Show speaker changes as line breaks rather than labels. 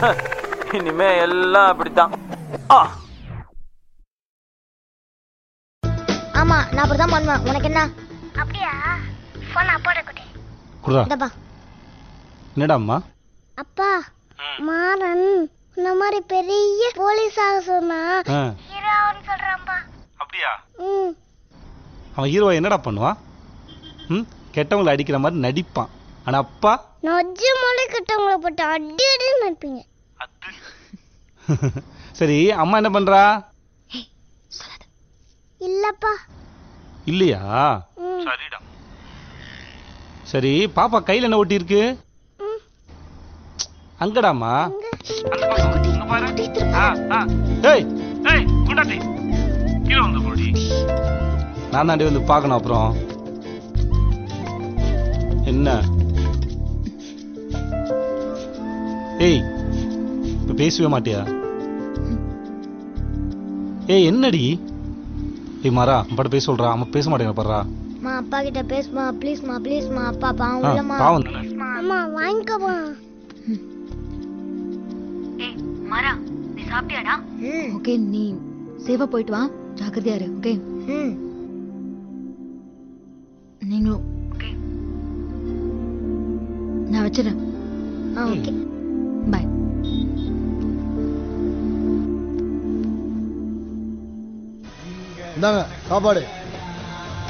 இனிமே எல்லாம் அப்படித்தான் ஆ
ஆமா நான் அப்படிதான் பண்ணுவேன் உனக்கு என்ன அப்படியா போன் அப்பாட கொடு
குடுறா
இந்தப்பா
என்னடா அம்மா
அப்பா மாறன் இந்த மாதிரி பெரிய போலீஸ் ஆக சொன்னா
ஆ
ஹீரோன்னு சொல்றான்பா
அப்படியா
ம்
அவன் ஹீரோவை என்னடா பண்ணுவான் ம் கெட்டவங்களை அடிக்கிற மாதிரி நடிப்பான் ஆனா அப்பா
நொஜ்ஜு மொழி கிட்டவங்களை போட்டு அடி அடி நினைப்பீங்க
சரி அம்மா என்ன பண்றா
இல்லப்பா
இல்லையா
ம்
சரிடா சரி பாப்பா கையில என்ன ஒட்டி இருக்கு
ம்.
அங்கடாமா
அங்க.
ஏய் ஏய் குண்டாட்டி கீழே வந்து போடி நான் தாண்டி வந்து பார்க்கணும் அப்புறம் என்ன ஏய் இப்ப பேசவே மாட்டியா ஏய் என்னடி ஏய் மாறா அம்பாட்ட பேச சொல்றா அம்மா பேச மாட்டேங்க பாடுறா
மா அப்பா கிட்ட பேசுமா ப்ளீஸ்மா ப்ளீஸ்மா அப்பா
ஆ,
பாவம் இல்லம்மா
பாவம் தானே
அம்மா வாங்கிக்கோமா
ஏய் மாறா நீ சாப்பிட்டியாடா
ம்
ஓகே நீ சேவா போயிட்டு வா ஜாக்கிரதையா இரு ஓகே
ம்
நீங்களும் ஓகே நான் வச்சிடறேன்
ஆ ஓகே
பாய்
இந்தாங்க சாப்பாடு